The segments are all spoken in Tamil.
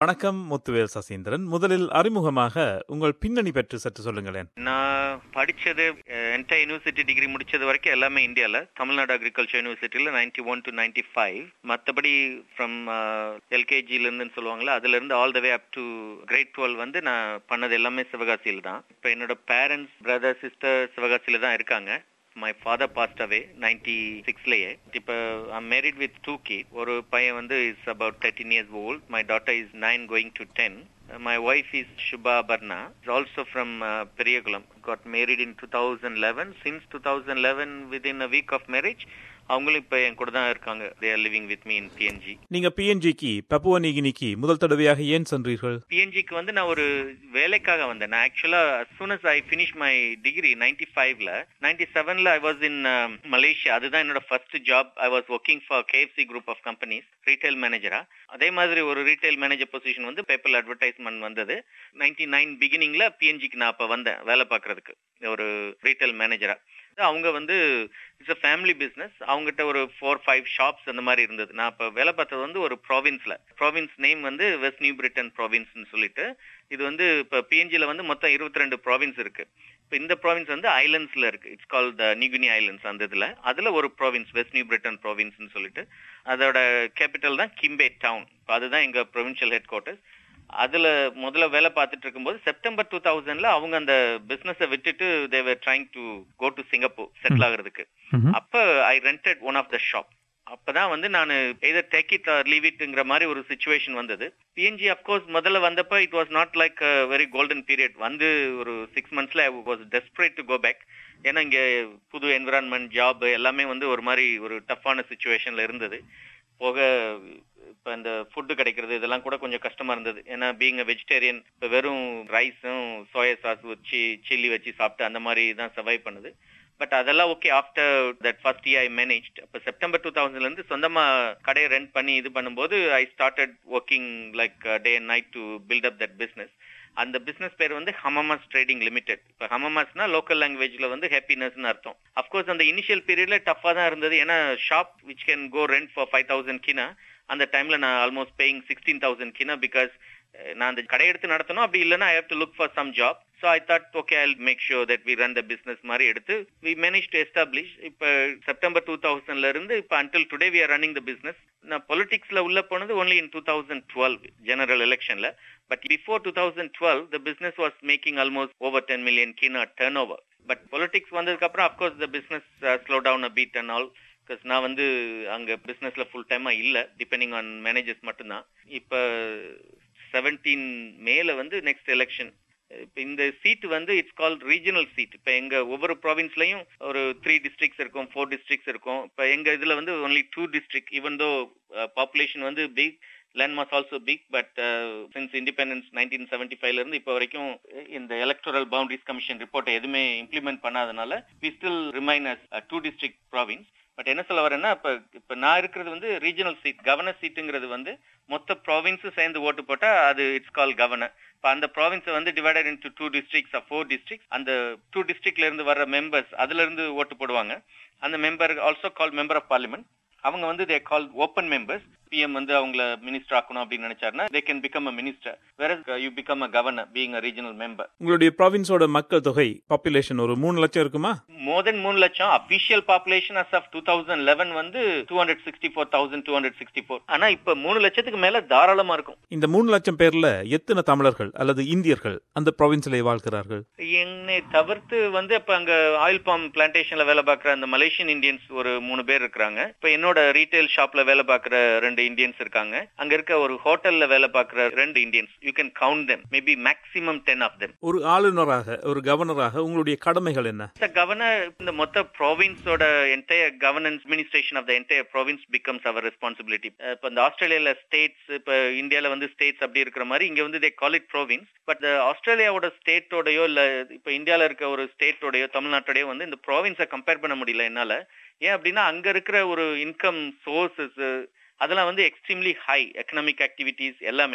வணக்கம் முத்துவேல் சசீந்திரன் முதலில் அறிமுகமாக உங்கள் பின்னணி பற்றி சற்று சொல்லுங்களேன் நான் படிச்சது என்டையர் யூனிவர்சிட்டி டிகிரி முடிச்சது வரைக்கும் எல்லாமே இந்தியாவில் தமிழ்நாடு அக்ரிகல்ச்சர் யூனிவர்சிட்டியில் ninety one to ninety five மற்றபடி ஃப்ரம் எல்கேஜிலேருந்துன்னு சொல்லுவாங்களா அதுலேருந்து all the way up to grade twelve வந்து நான் பண்ணது எல்லாமே சிவகாசியில் தான் இப்போ என்னோட பேரண்ட்ஸ் பிரதர் சிஸ்டர் சிவகாசியில் தான் இருக்காங்க my father passed away ninety சிக்ஸ்லயே இப்போ ஐம் மேரிட் வித் டூ கி ஒரு பையன் வந்து is about thirteen years old my daughter is nine going to ten my wife is Subha Parna also from Periyakulam got married in two thousand eleven since two thousand eleven with in a week of marriage அவங்களும் இப்போ என் கூட தான் இருக்காங்க they are living with me in PNG நீங்க பிஎன்ஜிக்கு பப்புவ நீகினிக்கு முதல் தடவையாக ஏன் சென்றீர்கள் பிஎன்ஜிக்கு வந்து நான் ஒரு வேலைக்காக வந்தேன் நான் actually soon as I finish my degree ninety ஃபைவ்ல நைன்டி செவன்ல ஐ வாஸ் இன் மலேசியா அதுதான் என்னோட first job I was working for KFC group of companies retail மேனேஜரா அதே மாதிரி ஒரு ரீட்டைல் மேனேஜர் பொசிஷன் வந்து பேப்பர் அட்வர்டைஸ்மெண்ட் வந்தது நைன்டி நைன் பிகினிங்ல பிஎன்ஜிக்கு நான் அப்ப வந்தேன் வேலை பார்க்கறதுக்கு ஒரு ரீட்டைல் மேனேஜரா அவங்க வந்து இட்ஸ் அ ஃபேமிலி பிஸ்னஸ் அவங்ககிட்ட ஒரு ஃபோர் ஃபைவ் ஷாப்ஸ் அந்த மாதிரி இருந்தது நான் இப்போ வேலை பார்த்தது வந்து ஒரு ப்ராவின்ஸ்ல ப்ராவின்ஸ் நேம் வந்து வெஸ்ட் நியூ பிரிட்டன் ப்ராவின்ஸ்னு சொல்லிட்டு இது வந்து இப்போ பிஎன்ஜில வந்து மொத்தம் இருபத்தி ரெண்டு ப்ராவின்ஸ் இருக்கு இப்போ இந்த ப்ராவின்ஸ் வந்து ஐலண்ட்ஸ்ல இருக்கு இட்ஸ் கால் த நிகுனி ஐலண்ட்ஸ் அந்த இதுல அதுல ஒரு ப்ராவின்ஸ் வெஸ்ட் நியூ பிரிட்டன் ப்ராவின்ஸ்னு சொல்லிட்டு அதோட கேபிட்டல் தான் கிம்பே டவுன் அதுதான் எங்க ப்ரொவின்ஷியல் ஹெட் குவார்ட்டர்ஸ் அதுல முதல்ல வேலை பார்த்துட்டு இருக்கும்போது செப்டம்பர் டூ தௌசண்ட்ல அவங்க அந்த பிசினஸை விட்டுட்டு they were trying to go to Singapore settle ஆகுறதுக்கு அப்ப I rented one of the shop அப்பதான் வந்து நான் either take it or leave இட்ங்கிற மாதிரி ஒரு சுச்சுவேஷன் வந்தது பிஎன்ஜி அப்கோர்ஸ் முதல்ல வந்தப்ப it was not like very golden period வந்து ஒரு சிக்ஸ் மந்த்ஸ்ல I was desperate to go back ஏன்னா இங்க புது என்விரான்மெண்ட் ஜாப் எல்லாமே வந்து ஒரு மாதிரி ஒரு டஃப்பான சுச்சுவேஷன்ல இருந்தது போக இப்போ இந்த ஃபுட்டு கிடைக்கிறது இதெல்லாம் கூட கொஞ்சம் கஷ்டமா இருந்தது ஏன்னா பீங் அ வெஜிடேரியன் இப்போ வெறும் ரைஸும் சோயா சாஸ் வச்சு சில்லி வச்சு சாப்பிட்டு அந்த மாதிரி தான் சர்வைவ் பண்ணுது பட் அதெல்லாம் okay after that first year I manage அப்போ செப்டம்பர் டூ தௌசண்ட்ல இருந்து சொந்தமா கடையை ரெண்ட் பண்ணி இது பண்ணும்போது I started working like day and night to build up that business அந்த பிசினஸ் பேர் வந்து ஹமமாஸ் ட்ரேடிங் லிமிடெட் இப்போ ஹமமாஸ்னா லோக்கல் லாங்குவேஜ்ல வந்து ஹாப்பினஸ்னு அர்த்தம் அப்கோர்ஸ் அந்த இனிஷியல் பீரியட்ல டஃபா தான் இருந்தது ஏன்னா shop which can go rent for five thousand kina அந்த டைம்ல நான் almost paying sixteen thousand kina because நான் அந்த கடை எடுத்து நடத்தணும் அப்படி இல்லைன்னா I have to look for some job so I thought okay I make sure that we run the business மாதிரி எடுத்து வி மேனேஜ் டு எஸ்டாப்ளிஷ் இப்போ செப்டம்பர் டூ தௌசண்ட்ல இருந்து இப்போ until today we are running the business நான் பொலிட்டிக்ஸ்ல உள்ள போனது only in two thousand twelve general எலெக்ஷன்ல but before two thousand twelve the business was making almost over ten million kina turnover but politics வந்ததுக்கு அப்புறம் of course the business slow down a bit and all because நான் வந்து அங்க பிசினஸ்ல ஃபுல் டைமா இல்ல டிபெண்டிங் ஆன் மேனேஜர்ஸ் மட்டும்தான் இப்ப செவன்டீன் மேல வந்து நெக்ஸ்ட் எலெக்ஷன் இப்ப இந்த சீட் வந்து இட்ஸ் கால் ரீஜனல் சீட் இப்ப எங்க ஒவ்வொரு ப்ராவின்ஸ்லயும் ஒரு த்ரீ டிஸ்ட்ரிக்ட்ஸ் இருக்கும் ஃபோர் டிஸ்ட்ரிக்ட்ஸ் இருக்கும் இப்ப எங்க இதுல வந்து only two district even though population வந்து big land mass also big but since independence nineteen seventy ஃபைவ்ல இருந்து இப்போ வரைக்கும் இந்த எலக்டோரல் பவுண்டரிஸ் கமிஷன் ரிப்போர்ட்டை எதுவுமே இம்ப்ளிமெண்ட் பண்ணாதனால we still remain as two district province but என்ன சொல்ல வரேன்னா இப்ப இப்ப நான் இருக்கிறது வந்து ரீஜனல் சீட் கவர்னர் சீட்டுங்கிறது வந்து மொத்த ப்ராவின்ஸும் சேர்ந்து ஓட்டு போட்டா அது இட்ஸ் கால் கவர்னர் இப்ப அந்த ப்ராவின்ஸை வந்து divided into two districts four district அந்த டூ டிஸ்ட்ரிக்ட்ல இருந்து வர்ற மெம்பர்ஸ் அதுல இருந்து ஓட்டு போடுவாங்க அந்த member also call member of parliament அவங்க வந்து they call open members PM வந்து அவங்கள மினிஸ்டர் ஆக்கணும் அப்படின்னு நினைச்சாருன்னா they can become a minister வேற you become a governor being a regional member உங்களுடைய ப்ராவின்ஸோட மக்கள் தொகை பாப்புலேஷன் ஒரு மூணு லட்சம் இருக்குமா மோர் தென் மூணு லட்சம் official population as of two thousand eleven வந்து two hundred sixty four thousand two hundred sixty four ஆனா இப்ப மூணு லட்சத்துக்கு மேல தாராளமா இருக்கும் இந்த மூணு லட்சம் பேர்ல எத்தனை தமிழர்கள் அல்லது இந்தியர்கள் அந்த ப்ராவின்ஸ்ல வாழ்கிறார்கள் என்னை தவிர்த்து வந்து இப்ப அங்க ஆயில் பாம் பிளான்டேஷன்ல வேலை பார்க்குற அந்த மலேசியன் இந்தியன்ஸ் ஒரு மூணு பேர் இருக்கிறாங்க இப்ப என்னோட ரீட்டைல் ஷாப்ல வேலை பார்க்குற ரெண்டு இந்தியன்ஸ் இருக்காங்க அங்க இருக்க ஒரு ஹோட்டல்ல வேலை பார்க்குற ரெண்டு Indians you can count them maybe maximum ten of them ஒரு ஆளுநராக ஒரு கவர்னராக உங்களுடைய கடமைகள் என்ன கவர்னர் இந்த மொத்த ப்ராவின்ஸோட entire governance administration of the entire province becomes அவர் ரெஸ்பான்சிபிலிட்டி இப்போ இந்த ஆஸ்திரேலியால ஸ்டேட்ஸ் இப்போ இந்தியால வந்து ஸ்டேட்ஸ் அப்படி இருக்கிற மாதிரி இங்க வந்து they call it province but ஆஸ்திரேலியாவோட ஸ்டேட்டோடயோ இல்ல இப்ப இந்தியால இருக்க ஒரு ஸ்டேட்டோடயோ தமிழ்நாட்டோடயோ வந்து இந்த ப்ராவின்ஸை கம்பேர் பண்ண முடியல என்னால ஏன் அப்படின்னா அங்க இருக்கிற ஒரு இன்கம் சோர்சஸ் அதெல்லாம் வந்து எக்ஸ்ட்ரீம்லி ஹை எக்கனாமிக் ஆக்டிவிட்டிஸ் எல்லாமே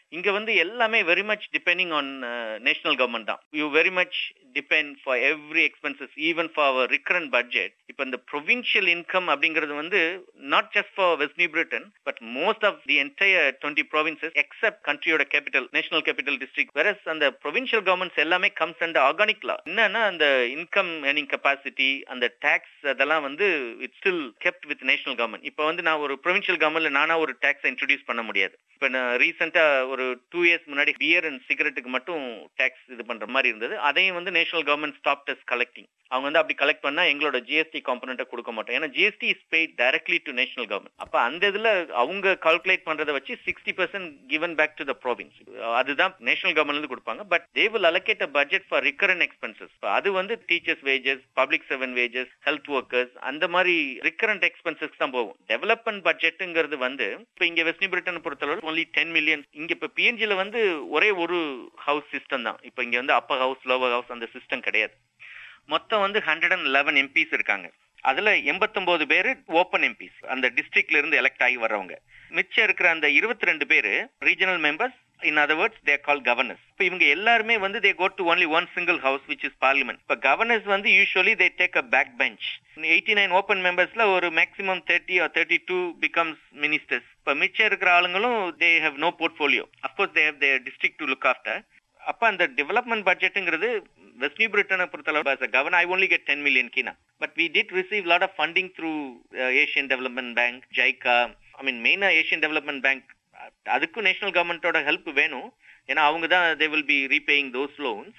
இங்க வந்து எல்லாமே very much depending on national government தான் you very much depend for every expenses even for our recurrent budget இப்போ இந்த ப்ரொவின்ஷியல் இன்கம் அப்படிங்கிறது வந்து not just for West New Britain but most of the entire twenty provinces except கண்ட்ரியோட capital national capital district versus அந்த ப்ரொவின்ஷியல் கவர்மெண்ட்ஸ் எல்லாமே கம்ஸ் அண்ட் ஆர்கானிக் லா என்னன்னா அந்த இன்கம் ஏர்னிங் கெப்பாசிட்டி அந்த டாக்ஸ் அதெல்லாம் வந்து it still kept with national government இப்போ வந்து நான் ஒரு ப்ரொவின்ஷியல் கவர்மெண்ட்ல நானா ஒரு டாக்ஸ் இன்ட்ரடியூஸ் பண்ண முடியாது இப்போ நான் ரீசெண்டா ஒரு டூ இயர்ஸ் முன்னாடி பியர் அண்ட் சிகரெட்டுக்கு மட்டும் டாக்ஸ் இது பண்ற மாதிரி இருந்தது அதையும் வந்து national government stop test collecting அவங்க வந்து அப்படி கலெக்ட் பண்ணா எங்களோட ஜிஎஸ்டி காம்பனண்ட்டை கொடுக்க மாட்டோம் ஏன்னா GST is paid directly to national government அப்ப அந்த இதுல அவங்க கால்குலேட் பண்றதை வச்சு sixty percent given back to the province அதுதான் நேஷனல் கவர்மெண்ட்ல இருந்து கொடுப்பாங்க but they will allocate a budget for recurrent expenses அது வந்து teachers wages public servant wages health workers அந்த மாதிரி ரிக்கரண்ட் எக்ஸ்பென்சஸ் தான் போகும் டெவலப்மெண்ட் பட்ஜெட்டுங்கிறது வந்து இப்ப இங்க வெஸ்ட் பிரிட்டன் பொறுத்தளவு ஒன்லி டென் மில்லியன் இங்க இப்ப பிஎன்ஜில வந்து ஒரே ஒரு ஹவுஸ் சிஸ்டம் தான் இப்ப இங்க வந்து அப்பர் ஹவுஸ் லோவர் ஹவுஸ் அந்த சிஸ்டம் கிடையாது மொத்தம் வந்து ஹண்ட்ரட் அண்ட் லெவன் எம்பிஸ் இருக்காங்க அதுல எண்பத்தொன்பது பேரு ஓப்பன் எம்பிஸ் அந்த டிஸ்ட்ரிக்ட்ல இருந்து எலெக்ட் ஆகி வர்றவங்க மிச்சம் இருக்கிற அந்த இருபத்தி ரெண்டு பேரு regional members in other words they call governors இப்போ இவங்க எல்லாருமே வந்து they go to only one single house which is parliament இப்போ கவர்னர்ஸ் வந்து usually they take a back bench eighty nine open மெம்பர்ஸ்ல ஒரு maximum thirty or thirty two becomes ministers இப்போ மிச்சம் இருக்கிற ஆளுங்களும் they have no portfolio of course they have the district to look after அப்ப அந்த டெவலப்மெண்ட் பட்ஜெட்டுங்கிறது வெஸ்ட் நியூ பிரிட்டனை பொறுத்தளவு governor I only get ten million kina but we did receive lot of funding through Asian Development Bank JICA I mean மெயினா ஏஷியன் டெவலப்மெண்ட் பேங்க் அதுக்கும் நேஷனல் கவர்மெண்டோட ஹெல்ப் வேணும் ஏன்னா அவங்க தான் they will be repaying those loans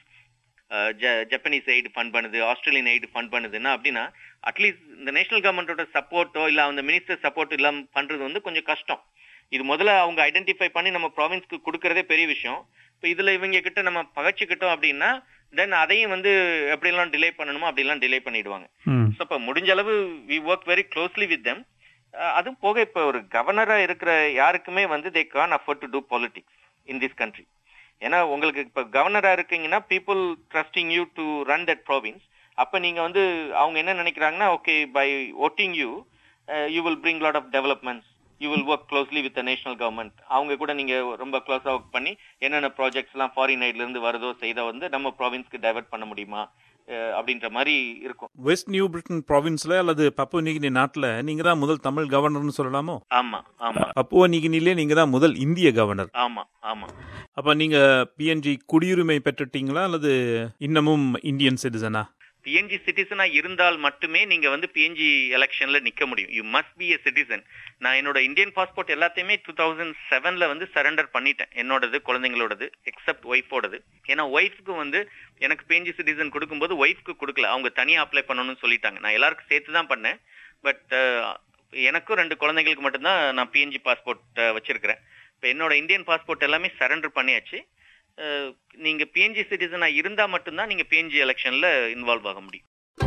Japanese aid fund பண்ணுது ஆஸ்திரேலியன் எய்டு ஃபண்ட் பண்ணுதுன்னா அப்படின்னா அட்லீஸ்ட் இந்த நேஷனல் கவர்மெண்டோட சப்போர்ட்டோ இல்ல அந்த மினிஸ்டர் சப்போர்ட் இல்லாம பண்றது வந்து கொஞ்சம் கஷ்டம் இது முதல்ல அவங்க ஐடென்டிஃபை பண்ணி நம்ம ப்ராவின்ஸ்க்கு கொடுக்கறதே பெரிய விஷயம் இப்போ இதுல இவங்க கிட்ட நம்ம பகைச்சுக்கிட்டோம் அப்படின்னா தென் அதையும் வந்து எப்படிலாம் டிலே பண்ணணுமோ அப்படிலாம் டிலே பண்ணிடுவாங்க ஸோ இப்போ முடிஞ்ச அளவு we work very closely with them அதுவும் போக இப்போ ஒரு கவர்னரா இருக்கிற யாருக்குமே வந்து they can't afford to do politics in this country ஏன்னா உங்களுக்கு இப்போ கவர்னரா இருக்கீங்கன்னா people trusting you to run that province அப்ப நீங்க வந்து அவங்க என்ன நினைக்கிறாங்கன்னா okay by voting you you will bring lot of developments you will work closely with national government அவங்க கூட நீங்க ரொம்ப க்ளோஸா ஒர்க் பண்ணி என்னென்ன ப்ராஜெக்ட்ஸ் எல்லாம் ஃபாரின் ஐட்ல இருந்து வருதோ செய்த வந்து நம்ம ப்ராவின்ஸ்க்கு டைவர்ட் பண்ண முடியுமா அப்படின்ற மாதிரி இருக்கும் வெஸ்ட் நியூ பிரிட்டன் ப்ராவின்ஸ்ல அல்லது பப்புவ நீகினி நாட்டுல நீங்க தான் முதல் தமிழ் கவர்னர்னு சொல்லலாமோ ஆமா ஆமா பப்புவ நீகினிலே நீங்க தான் முதல் இந்திய கவர்னர் ஆமா ஆமா அப்ப நீங்க பிஎன்ஜி குடியுரிமை பெற்றுட்டீங்களா அல்லது இன்னமும் இந்தியன் சிட்டிசனா பிஎன்ஜி சிட்டிசனா இருந்தால் மட்டுமே நீங்க வந்து பிஎன்ஜி எலெக்ஷன்ல நிக்க முடியும் you must be a citizen நான் என்னோட இந்தியன் பாஸ்போர்ட் எல்லாத்தையுமே டூ தௌசண்ட் செவன்ல வந்து சரண்டர் பண்ணிட்டேன் என்னோடது குழந்தைங்களோடது எக்ஸப்ட் ஒய்ஃபோடது ஏன்னா ஒய்ஃப்க்கு வந்து எனக்கு பிஎன்ஜி சிட்டிசன் கொடுக்கும்போது ஒய்ஃப்க்கு கொடுக்கல அவங்க தனியா அப்ளை பண்ணணும்னு சொல்லிட்டாங்க நான் எல்லாருக்கும் சேர்த்து தான் பண்ணேன் பட் எனக்கும் ரெண்டு குழந்தைங்களுக்கு மட்டும்தான் நான் பிஎன்ஜி பாஸ்போர்ட் வச்சிருக்கிறேன் இப்போ என்னோட இந்தியன் பாஸ்போர்ட் எல்லாமே சரண்டர் பண்ணியாச்சு நீங்க பிஎன்ஜி சிட்டிசனா இருந்தா மட்டும்தான் நீங்க பிஎன்ஜி எலெக்ஷன்ல இன்வால்வ் ஆக முடியும்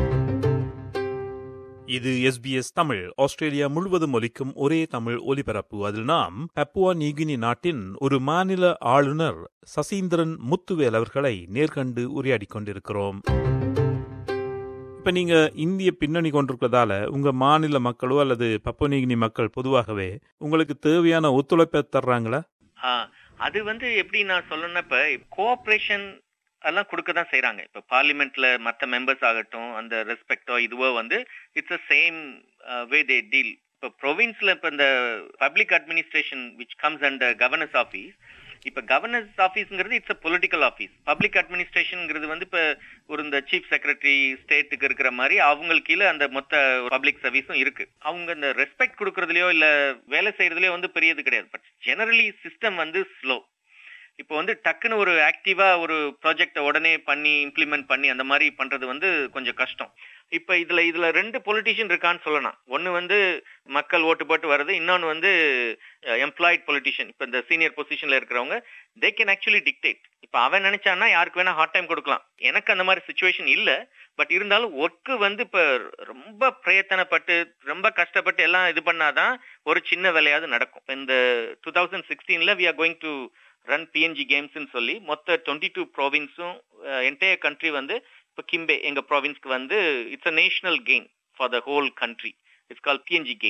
இது எஸ்பிஎஸ் தமிழ் ஆஸ்திரேலியா முழுவதும் ஒலிக்கும் ஒரே தமிழ் ஒலிபரப்பு அதில் நாம் பப்புவா நீகினி நாட்டின் ஒரு மாநில ஆளுநர் சசீந்திரன் முத்துவேல் அவர்களை நேர்கண்டு உரையாடிக் கொண்டிருக்கிறோம் இப்ப நீங்க இந்திய பின்னணி கொண்டிருக்கிறதால உங்க மாநில மக்களோ அல்லது பப்புவநீகினி மக்கள் பொதுவாகவே உங்களுக்கு தேவையான ஒத்துழைப்பை தர்றாங்களா அது வந்து எப்படி நான் சொல்லணும்னா இப்ப கோஆபரேஷன் எல்லாம் கொடுக்க தான் செய்யறாங்க இப்ப பார்லிமெண்ட்ல மத்த மெம்பர்ஸ் ஆகட்டும் அந்த ரெஸ்பெக்டோ இதுவோ வந்து it's a same way they deal இப்ப ப்ரொவின்ஸ்ல இப்ப இந்த public administration which comes under governors office இப்ப கவர்னன்ஸ் ஆஃபீஸ்ங்கிறது it's a political office public அட்மினிஸ்ட்ரேஷன்ங்கிறது வந்து இப்ப ஒரு இந்த சீஃப் செக்ரட்டரி ஸ்டேட்டுக்கு இருக்கிற மாதிரி அவங்களுக்கு கீழே அந்த மொத்த பப்ளிக் சர்வீஸும் இருக்கு அவங்க இந்த ரெஸ்பெக்ட் கொடுக்கறதுலயோ இல்ல வேலை செய்யறதுலயோ வந்து பெரியது கிடையாது பட் ஜெனரலி சிஸ்டம் வந்து ஸ்லோ இப்போ வந்து டக்குன்னு ஒரு ஆக்டிவா ஒரு ப்ராஜெக்ட உடனே பண்ணி இம்ப்ளிமெண்ட் பண்ணி அந்த மாதிரி பண்றது வந்து கொஞ்சம் கஷ்டம் இப்ப இதுல இதுல ரெண்டு பொலிட்டிஷியன் இருக்கான்னு சொல்லலாம் ஒன்னு வந்து மக்கள் ஓட்டு போட்டு வர்றது இன்னொன்னு வந்து எம்ப்ளாய்ட் பொலிட்டிஷியன் இப்ப இந்த சீனியர் பொசிஷன்ல இருக்கிறவங்க தே கேன் ஆக்சுவலி டிக்டேட் இப்ப அவன் நினைச்சான்னா யாருக்கு வேணா ஹார்ட் டைம் கொடுக்கலாம் எனக்கு அந்த மாதிரி சுச்சுவேஷன் இல்ல பட் இருந்தாலும் ஒர்க்கு வந்து இப்ப ரொம்ப பிரயத்தனப்பட்டு ரொம்ப கஷ்டப்பட்டு எல்லாம் இது பண்ணாதான் ஒரு சின்ன வேலையாவது நடக்கும் இந்த டூ தௌசண்ட் சிக்ஸ்டீன்ல we are going to run PNG கேம்ஸ்னு சொல்லி மொத்த டுவெண்ட்டி டூ ப்ராவின்ஸும் என்டையர் கண்ட்ரி வந்து இப்போ கிம்பே எங்க ப்ராவின்ஸ்க்கு வந்து it's a national game for the whole country it's call PNG games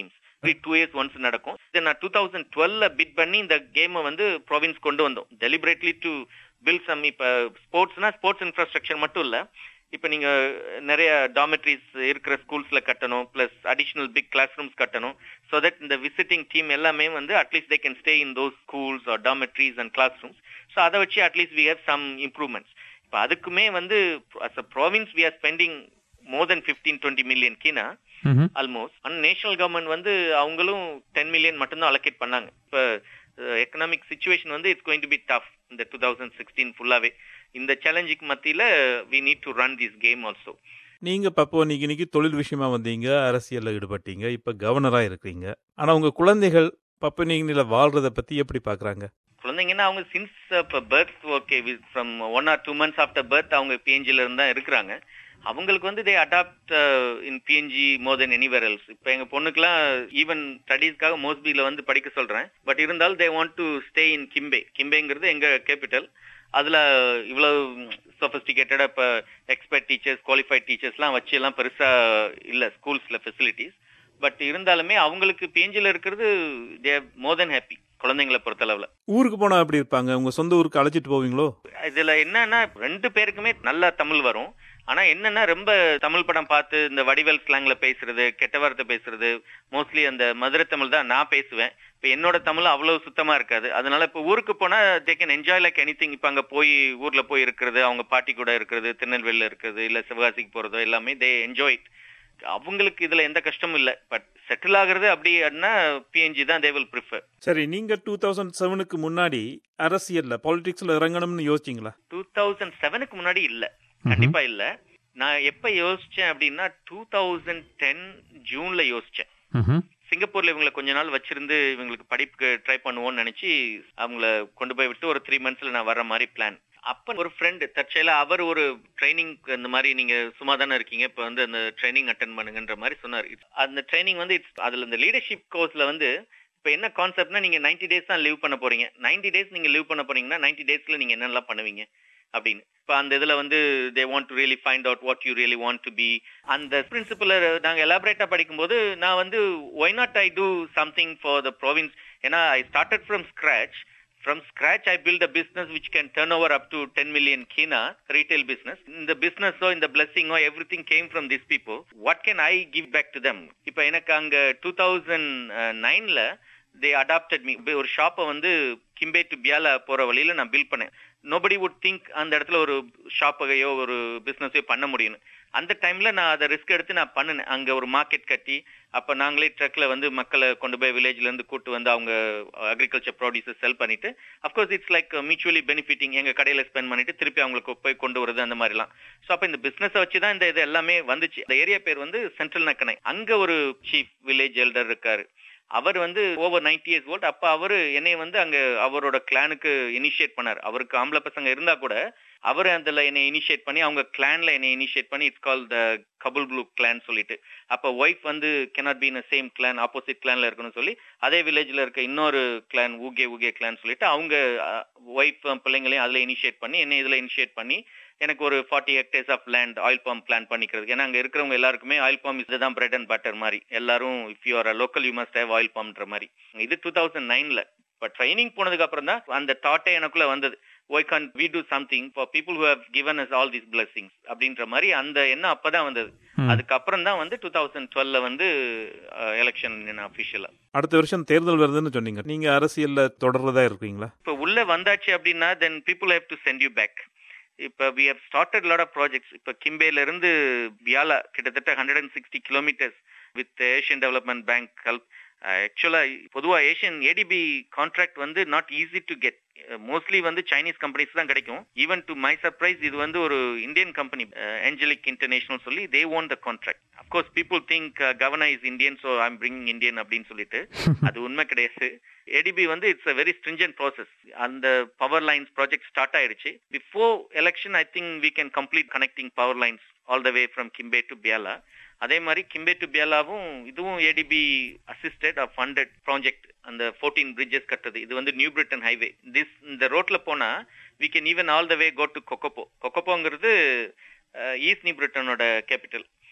two years once நடக்கும் இதை நான் டூ தௌசண்ட் டுவெல்ல பிட் பண்ணி இந்த கேமை வந்து ப்ரொவின்ஸ் கொண்டு வந்தோம் டெலிபரேட்லி டு பில் சம் இப்ப ஸ்போர்ட்ஸ்னா ஸ்போர்ட்ஸ் இன்ஃப்ராஸ்ட்ரக்சர் மட்டும் இல்ல இப்ப நீங்க நிறைய டாமெட்ரிஸ் இருக்கிற ஸ்கூல்ஸ்ல கட்டணும் plus additional big class rooms கட்டணும் சோ தட் இந்த விசிட்டிங் டீம் எல்லாமே வந்து at least they can stay in those schools or dormitories and class rooms so அதை வச்சு at least we have some improvements இப்போ அதுக்குமே வந்து as a province we are spending more then fifteen twenty million kina almost ஆனால் நேஷனல் கவர்மெண்ட் வந்து அவங்களும் டென் மில்லியன் மட்டும்தான் அலோகேட் பண்ணாங்க இப்போ எக்கனாமிக் சுச்சுவேஷன் வந்து it's going to be tough இந்த டூ தௌசண்ட் சிக்ஸ்டீன் ஃபுல்லாவே இந்த சேலஞ்சுக்கு மத்தியில we need to run this game also நீங்க பப்போ நீங்க இன்னைக்கு தொழில் விஷயமா வந்தீங்க அரசியல்ல ஈடுபட்டீங்க இப்ப கவர்னரா இருக்கிறீங்க ஆனா உங்க குழந்தைகள் பப்ப நீங்க வாழ்றத பத்தி எப்படி பாக்குறாங்க குழந்தைங்கன்னா அவங்க சின்ஸ் இப்போ birth okay from one or two months after birth அவங்க பிஎன்ஜில இருந்து தான் இருக்கிறாங்க அவங்களுக்கு வந்து they adapt in PNG more then anywhere else இப்போ எங்க பொண்ணுக்குலாம் ஈவன் ஸ்டடீஸ்க்காக மோஸ்பியில வந்து படிக்க சொல்றேன் பட் இருந்தாலும் they want to stay in Kimbe கிம்பேங்கிறது எங்க கேபிட்டல் அதுல இவ்வளவு சொபிஸ்டிகேட்டடா இப்ப எக்ஸ்பர்ட் டீச்சர்ஸ் குவாலிஃபைட் டீச்சர்ஸ்லாம் வச்சு எல்லாம் பெருசா இல்ல ஸ்கூல்ஸ்ல ஃபெசிலிட்டிஸ் பட் இருந்தாலுமே அவங்களுக்கு பிஎன்ஜில இருக்கிறது தே மோர் தென் ஹாப்பி குழந்தைங்களை பொறுத்தளவுல ஊருக்கு போனா எப்படி இருப்பாங்க உங்க சொந்த ஊருக்கு அழைச்சிட்டு போவீங்களோ இதுல என்னன்னா ரெண்டு பேருக்குமே நல்லா தமிழ் வரும் ஆனா என்னன்னா ரொம்ப தமிழ் படம் பார்த்து இந்த வடிவேல் ஸ்லாங்ல பேசுறது கெட்ட வார்த்தை பேசுறது மோஸ்ட்லி அந்த மதுரை தமிழ் தான் நான் பேசுவேன் இப்ப என்னோட தமிழ் அவ்வளவு சுத்தமா இருக்காது அதனால இப்ப ஊருக்கு போனா they can enjoy like anything இப்ப அங்க போய் ஊர்ல போய் இருக்கிறது அவங்க பாட்டி கூட இருக்கிறது திருநெல்வேலியில இருக்கிறது இல்ல சிவகாசிக்கு போறதோ எல்லாமே தே என்ஜாய் அவங்களுக்கு இதுல எந்த கஷ்டமும் இல்ல பட் செட்டில் ஆகுறது அப்படின்னா பிஎன்ஜி தான் தே வில் ப்ரிஃபர் சரி நீங்க டூ தௌசண்ட் செவனுக்கு முன்னாடி அரசியல்ல பாலிடிக்ஸ்ல இறங்கணும்னு யோசிச்சீங்களா டூ தௌசண்ட் செவனுக்கு முன்னாடி இல்ல கண்டிப்பா இல்ல நான் எப்ப யோசிச்சேன் அப்படின்னா டூ தௌசண்ட் டென் ஜூன்ல யோசிச்சேன் சிங்கப்பூர்ல இவங்களை கொஞ்ச நாள் வச்சிருந்து இவங்களுக்கு படிப்புக்கு ட்ரை பண்ணுவோம்னு நினைச்சு அவங்கள கொண்டு போய் விட்டு ஒரு த்ரீ மந்த்ஸ்ல நான் வர்ற மாதிரி பிளான் அப்ப ஒரு ஃப்ரெண்டு தற்செயலா அவர் ஒரு ட்ரைனிங் இந்த மாதிரி நீங்க சும்மா தானே இருக்கீங்க இப்ப வந்து அந்த ட்ரைனிங் அட்டன் பண்ணுங்கன்ற மாதிரி சொன்னார் அந்த ட்ரைனிங் வந்து அதுல இந்த லீடர்ஷிப் கோர்ஸ்ல வந்து இப்ப என்ன கான்செப்ட்னா நீங்க நைன்டி டேஸ் தான் லீவ் பண்ண போறீங்க நைன்டி டேஸ் நீங்க லீவ் பண்ண போறீங்கன்னா நைன்டி டேஸ்ல நீங்க என்னெல்லாம் பண்ணுவீங்க அப்படின்னு இப்ப அந்த இதுல வந்து they want to really find out what you really want to be அந்த பிரின்சிபல் நாங்க எலாபரேட்டா படிக்கும்போது நான் வந்து why not I do something for the province ஏன்னா I started from scratch from scratch i build a business which can turn over up to 10 million kina retail business in the business or in the blessing or everything came from these people what can i give back to them இப்ப எனக்கு அங்க டூ தௌசண்ட் நைன்ல தே அடாப்டட் மீ ஒரு ஷாப்பை வந்து கிம்பே டு பியாலா போற வழியில நான் பில்ட் பண்ணேன் நோபடி வுட் திங்க் அந்த இடத்துல ஒரு ஷாப்பகையோ ஒரு பிசினஸையோ பண்ண முடியும் அந்த டைம்ல நான் அதை ரிஸ்க் எடுத்து நான் பண்ணினேன் அங்க ஒரு மார்க்கெட் கட்டி அப்ப நாங்களே ட்ரக்ல வந்து மக்களை கொண்டு போய் வில்லேஜ்ல இருந்து கூட்டு வந்து அவங்க அக்ரிகல்ச்சர் ப்ராடியூசஸ் செல் பண்ணிட்டு of course it's like mutually benefiting எங்க கடையில ஸ்பெண்ட் பண்ணிட்டு திருப்பி அவங்களுக்கு போய் கொண்டு வருது அந்த மாதிரிலாம் ஸோ அப்ப இந்த பிசினஸ் வச்சு தான் இந்த இது எல்லாமே வந்துச்சு இந்த ஏரியா பேர் வந்து சென்ட்ரல் நக்கனை அங்க ஒரு சீஃப் வில்லேஜ் எல்டர் இருக்காரு அவர் வந்து ஓவர் நைன்டி இயர்ஸ் ஓல்ட் அப்ப அவரு என்னை வந்து அங்க அவரோட கிளானுக்கு இனிஷியேட் பண்ணார் அவருக்கு ஆம்பளை பசங்க இருந்தா கூட அவர் அதுல என்னை இனிஷியேட் பண்ணி அவங்க கிளான்ல என்னை இனிஷியேட் பண்ணி it's call the couple blue clan சொல்லிட்டு அப்ப ஒய்ஃப் வந்து cannot be in same clan opposite கிளான்ல இருக்கணும்னு சொல்லி அதே வில்லேஜ்ல இருக்க இன்னொரு கிளான் ஊகே ஊகே கிளான் சொல்லிட்டு அவங்க ஒய்ஃப் பிள்ளைங்களையும் அதுல இனிஷியேட் பண்ணி என்னை இதுல இனிஷியேட் பண்ணி எனக்கு ஒரு forty hectares of land oil pump plan பண்ணிக்கிறது ஏன்னா அங்க இருக்கிறவங்க எல்லாருக்குமே ஆயில் பம்ப் இதுதான் பிரெட் அண்ட் பட்டர் மாதிரி எல்லாரும் if you are local you must have oil பம்ப்ன்ற மாதிரி இது டூ தௌசண்ட் நைன்ல இப்போ ட்ரைனிங் போனதுக்கு அப்புறம் தான் அந்த தாட்டே எனக்குள்ள வந்தது why can't we do something for people who have given us all these blessings அப்படின்ற மாதிரி அந்த எண்ணம் அப்பதான் வந்தது அதுக்கப்புறம் தான் வந்து டூ தௌசண்ட் டுவெல்ல வந்து எலெக்ஷன் அபிஷியலா அடுத்த வருஷம் தேர்தல் வருதுன்னு சொன்னீங்க நீங்க அரசியல்ல தொடர்றதா இருக்கீங்களா இப்போ உள்ள வந்தாச்சு அப்படின்னா then people have to send you back இப்ப we have started lot of projects இப்ப கிம்பேல இருந்து பியாலா கிட்டத்தட்ட hundred and sixty kilometers with Asian Development Bank help ஆக்சுவலா பொதுவா ஏஷியன் ஏடிபி கான்ட்ராக்ட் வந்து not easy to get mostly வந்து சைனீஸ் கம்பெனிஸ் தான் கிடைக்கும் ஈவன் டு மை சர்ப்ரைஸ் இது வந்து ஒரு இந்தியன் கம்பெனி ஏஞ்சலிக் இன்டர்நேஷனல் சொல்லி they own the contract of course people think governor is Indian so I'm bringing Indian அப்படின்னு சொல்லிட்டு அது உண்மை கிடையாது ஏடிபி வந்து it's a very stringent process அந்த பவர் லைன்ஸ் ப்ராஜெக்ட் ஸ்டார்ட் ஆயிடுச்சு before election I think we can complete connecting power lines all the way from Kimbe to Bialla அதே மாதிரி கிம்பே டு பியாலாவும் இதுவும் ADB assisted of funded project அந்த ஃபோர்டீன் பிரிட்ஜஸ் கட்டுறது இது வந்து நியூ பிரிட்டன் ஹைவே திஸ் இந்த ரோட்ல போனா we can even all the way go to Kokopo கொக்கோப்போங்கிறது ஈஸ்ட் நியூ பிரிட்டனோட கேபிட்டல்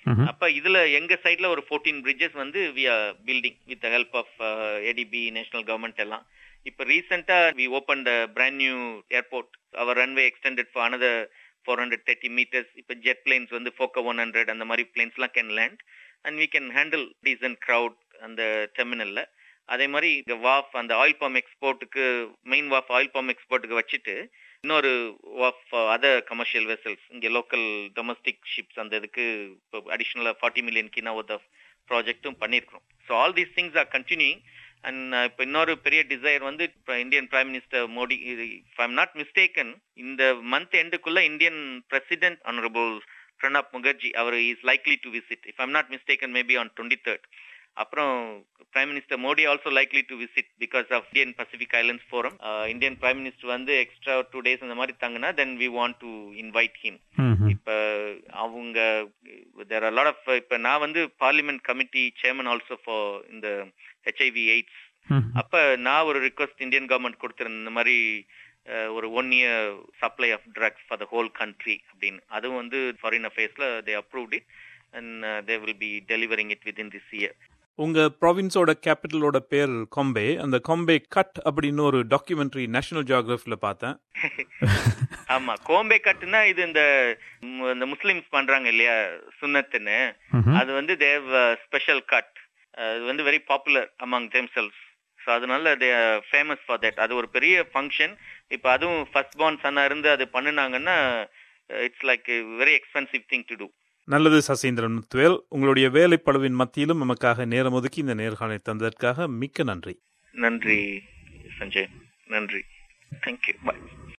ம்ஹும். அப்ப இதுல எங்க சைட்ல ஒரு 14 பிரிட்ஜஸ் வந்து we are building with help of ADB national government எல்லாம் இப்ப ரீசெண்டா we open brand new airport our runway extended for another four hundred thirty meters இப்ப ஜெட் பிளேன்ஸ் வந்து ஃபோக்கோ ஒன் ஹண்ட்ரட் அந்த மாதிரி பிளேன்ஸ் எல்லாம் can land and we can handle descent crowd அந்த டெர்மினல்ல அதே மாதிரி இந்த வாஃப் அந்த ஆயில் பம்ப் எக்ஸ்போர்ட்டுக்கு மெயின் வாஃப் ஆயில் பம்ப் எக்ஸ்போர்ட்டுக்கு வச்சுட்டு இன்னொரு வாஃப் அதர் கமர்ஷியல் வெசல்ஸ் இங்க லோக்கல் டொமஸ்டிக் ஷிப்ஸ் அந்த இதுக்கு இப்போ அடிஷனலா forty million kina worth of ப்ராஜெக்ட்டும் பண்ணியிருக்கிறோம் so all these things are continuing and இப்போ இன்னொரு பெரிய டிசைர் வந்து இப்போ Indian prime minister Modi if I'm not mistaken இந்த மந்த் எண்டுக்குள்ள Indian president honorable Pranab Mukherjee அவர் is likely to visit if I'm not mistaken maybe on twenty third அப்புறம் prime minister Modi also likely to visit because of Indian Pacific Islands Forum Indian prime minister வந்து எக்ஸ்ட்ரா டூ டேஸ் அந்த மாதிரி தங்கினா then we want to invite him hmm. இப்ப அவங்க தேர் ஆர் லாட் ஆஃப் இப்ப நான் வந்து parliament committee chairman also for இந்த ஹெச்ஐவி எய்ட்ஸ் ம்ஹும். அப்ப நான் ஒரு ரிக்வஸ்ட் இந்தியன் கவர்மெண்ட் கொடுத்திருந்தேன் இந்த மாதிரி அஹ், ஒரு one year supply of drugs for the whole country அப்படின்னு அதுவும் வந்து ஃபாரின் அஃபேர்ஸ்ல they approved it and they will be delivering it within this year உங்க ப்ராவின்ஸோட கேபிட்டலோட பேர் கொம்பே அந்த கொம்பே கட் அப்படின்னு ஒரு டாக்குமெண்ட்ரி நேஷனல் ஜியாகிரபில பார்த்தேன் ஆமா கோம்பே கட்டுனா இது இந்த ம், இந்த முஸ்லிம்ஸ் பண்றாங்க இல்லையா சுன்னத்துன்னு ம்ஹும். அது வந்து தேவ் ஸ்பெஷல் கட் அது வந்து very popular among themselves so அதனால தே ஃபேமஸ் ஃபார் தட் அது ஒரு பெரிய ஃபங்க்ஷன் இப்போ அதுவும் ஃபர்ஸ்ட் பார்ன் சன்னா இருந்து அது பண்ணுனாங்கன்னா it's like very expensive thing to do நல்லது சசீந்திரன் முத்துவேல் உங்களுடைய வேலைப்பளுவின் மத்தியிலும் நமக்காக நேரம் ஒதுக்கி இந்த நேர்காணலை தந்ததற்காக மிக்க நன்றி நன்றி சஞ்சய் நன்றி தேங்க்யூ பாய்